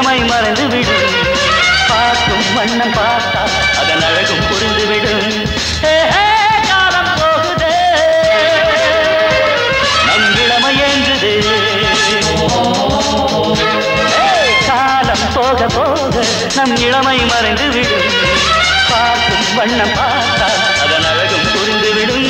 இளமை மறைந்து விடும் பார்க்கும் வண்ணம் பார்த்தா அதன் அழகும் புரிந்து விடும் ஹே, ஹே, காலம் போகுதே நம் இளமை ஏங்குது ஹே, காலம் போக போக நம் இளமை மறைந்து விடும் பார்க்கும் வண்ணம் பார்த்தா அதன் அழகும் புரிந்து விடும்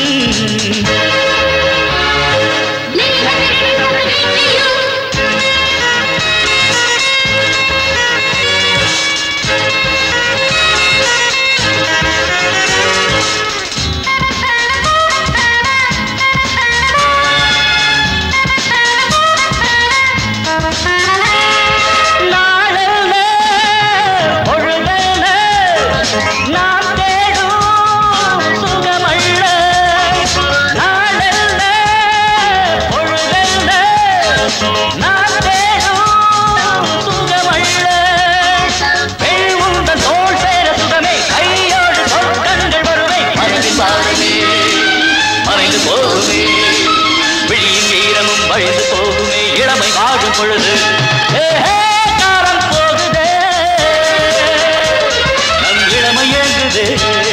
நாளெல்ல, பொழுதெல்ல, நாம் தேடும் சுகமல்ல. நாளெல்ல, பொழுதெல்ல, நாம் தேடும் சுகமல்ல. பெண் உந்தன் தோள் சேர சுகமே, கையோடு சொர்க்கங்கள் வருமே. மனதின் பாரமே, மறைந்து போகுமே விழியின் ஈரமும் வழிந்து போகுமே இளமை வாழும் பொழுது ஏ, ஹே, காலம் போகுதே நம் இளமை ஏங்குதே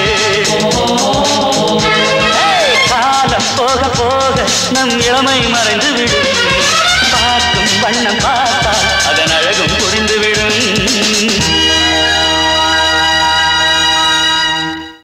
ஏய், காலம் போக போக நம் இளமை மறைந்து விடும் பார்க்கும் வண்ணம் பார்த்தா அதன் அழகும் புரிந்து விடும்